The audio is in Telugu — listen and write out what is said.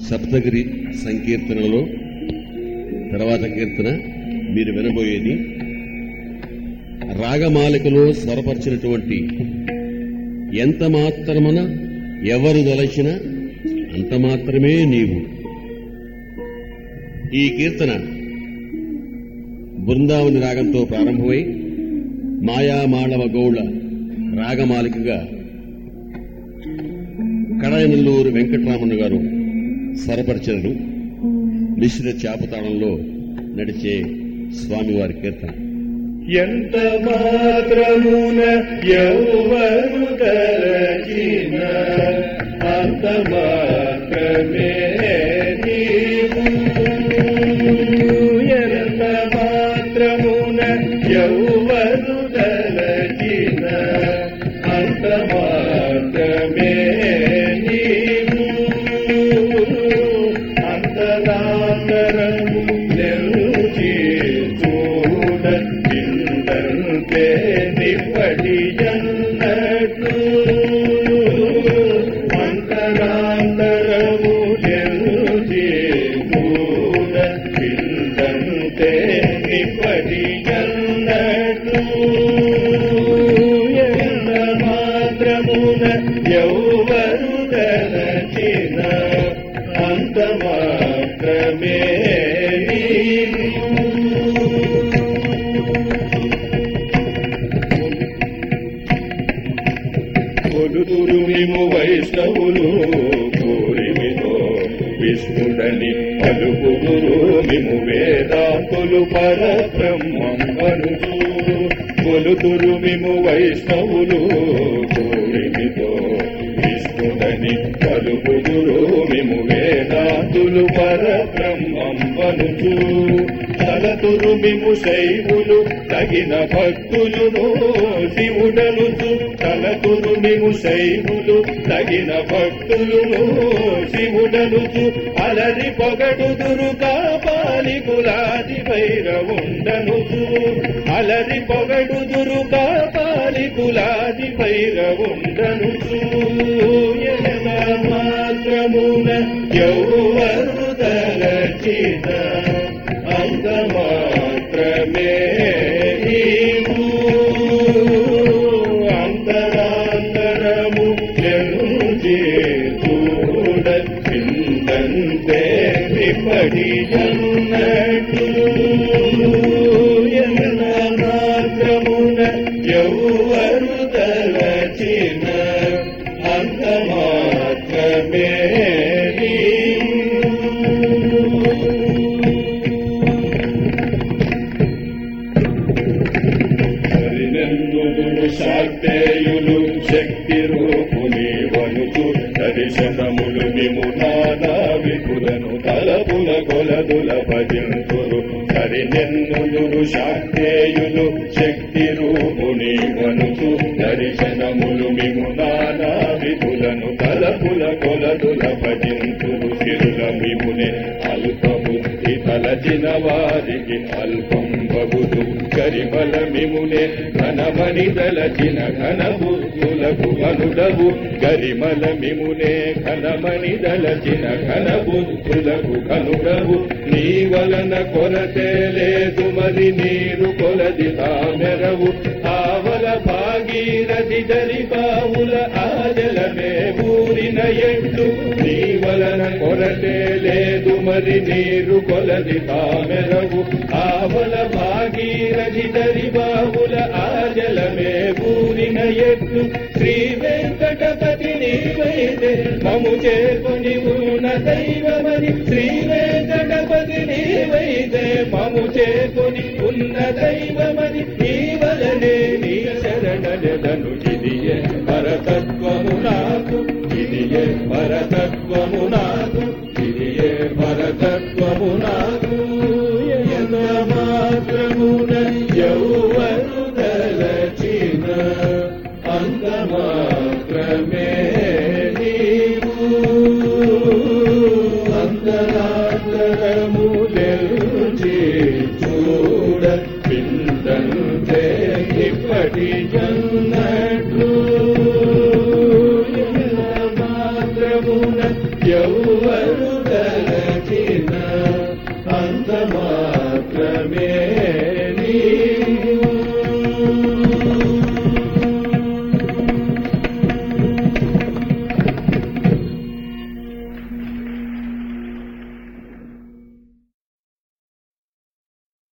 సప్తగిరి సంకీర్తనలో తర్వాత కీర్తన మీరు వినబోయేది రాగమాలికలో స్వరపరిచినటువంటి ఎంత మాత్రమున ఎవరు దలచిన అంత మాత్రమే నీవు ఈ కీర్తన బృందావని రాగంతో ప్రారంభమై మాయామాళవ గౌళ రాగమాలికగా కడాయనల్లూరు వెంకటరామన్న గారు స్వరపరిచరు మిశ్ర చాపతాళంలో నడిచే స్వామివారి కీర్తన ఎంత మాత్రమున ఎవరు తలచిన అంత మాత్రమే నీవు ఎంత మాత్రమున ఎవరు తలచిన అంత మాత్రమే నీవు అంతరాంతరము నెరుచి చూడ పిండంతే నిప్పటి జన్నట్లు అంతరాంతరము నెరుచి చూడ పిండంతే నిప్పటి జన్నట్లు ఎంత మాత్రమున ఎవరు తలచిన అంత మాత్రమే కొడుతురు మేము వైష్ణవులు కోరిమితో విష్ణుడని పలుకుదురు మేము వేదాంతులు పరబ్రహ్మం అనుచు కొలుతురు మేము వైష్ణవులు కోరిమితో విష్ణుడని పలుకుదురు మేము వేదాంతులు పరబ్రహ్మం అనుచు తలతురు మేము శైవులు తగిన భక్తులును శివుడనుచు తలతురు మేము శైవులు తగిన భక్తులును శివుడనుచు అలరి పొగడుదురు కాపాలి కులాది భైరవుండనుచు అలరి పొగడుదురు కాపాలి కులాది భైరవుండనుచు ఎనమ మాత్రమున ఎవరు తలచిన అంత మాత్రమే నీవు అంతరాంతరము జనుజే చూడ చిందంతే విపడి జన్నట్లు ఎన్న మాత్రమున ఎవరు తలచిన అంత మాత్రమే హరినందుడు శాక్తేయులు శక్తి రూపుని వనుకు దర్శనములు మిము నానా విపులను తలపుల కొలదుల భజింతురు హరినెన్నుడు శాక్తేయులు శక్తి రూపుని వనుకు దర్శనములు మిము నానా విపులను తలపుల కొలదుల భజింతురు సిరుల మిమునే అల్పబుద్ధి తలచిన వారికి అల్పం బగుదు కరిబల మిమునే ఘనమని దలచిన ఘన బుద్ధులకు అనుడవు గరిమల మిమునే ఘనమని దలచిన ఘన బుద్ధులకు కనుడవు నీ వలన కొరతే లేదు మరి నీరు కొలది తామెరవు ఆవల భాగీరథి దరి బావుల ఆజలమే ఊరిన ఎట్టు నీ వలన కొరతే లేదు మరి నీరు కొలది తామెరవు ఆవల భాగీరథి దరి బావుల ఆజలమే ఊరిన ఎట్టు శ్రీ వెంకటపతి నీవైతే మము చేరుకొని ఉన్న దైవమని శ్రీ వెంకటపతి నీవైతే మము చేరుకొని ఉన్న దైవ